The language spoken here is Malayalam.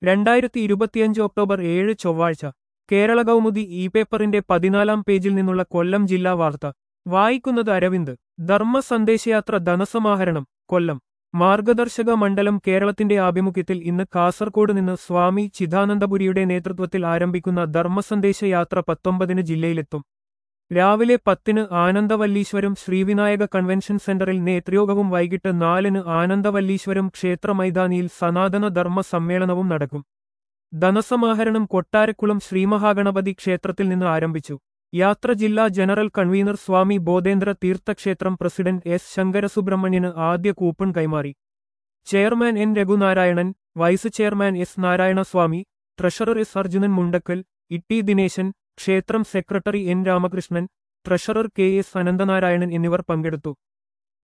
രണ്ടായിരത്തി ഇരുപത്തിയഞ്ച് ഒക്ടോബർ ഏഴ് ചൊവ്വാഴ്ച കേരള കൗമുദി ഇ പേപ്പറിന്റെ പതിനാലാം പേജിൽ നിന്നുള്ള കൊല്ലം ജില്ലാ വാർത്ത വായിക്കുന്നത് അരവിന്ദ് ധർമ്മ സന്ദേശയാത്ര ധനസമാഹരണം കൊല്ലം മാർഗദർശക മണ്ഡലം കേരളത്തിന്റെ ആഭിമുഖ്യത്തിൽ ഇന്ന് കാസർകോട് നിന്ന് സ്വാമി ചിദാനന്ദപുരിയുടെ നേതൃത്വത്തിൽ ആരംഭിക്കുന്ന ധർമ്മസന്ദേശ യാത്ര പത്തൊമ്പതിന് ജില്ലയിലെത്തും രാവിലെ പത്തിന് ആനന്ദവല്ലീശ്വരം ശ്രീവിനായക കൺവെൻഷൻ സെന്ററിൽ നേത്രയോഗവും വൈകിട്ട് നാലിന് ആനന്ദവല്ലീശ്വരം ക്ഷേത്ര മൈതാനിയിൽ സനാതന ധർമ്മ സമ്മേളനവും നടക്കും ധനസമാഹരണം കൊട്ടാരക്കുളം ശ്രീമഹാഗണപതി ക്ഷേത്രത്തിൽ നിന്ന് ആരംഭിച്ചു യാത്ര ജില്ലാ ജനറൽ കൺവീനർ സ്വാമി ബോധേന്ദ്ര തീർത്ഥക്ഷേത്രം പ്രസിഡന്റ് എസ് ശങ്കരസുബ്രഹ്മണ്യന് ആദ്യ കൂപ്പൺ കൈമാറി chairman N Raghunarayanan vice chairman S Narayanaswamy treasurer S Arjunan Mundakkal Itty Dineshan ക്ഷേത്രം secretary N Ramakrishnan treasurer K S Ananthanarayanan എന്നിവർ പങ്കെടുത്തു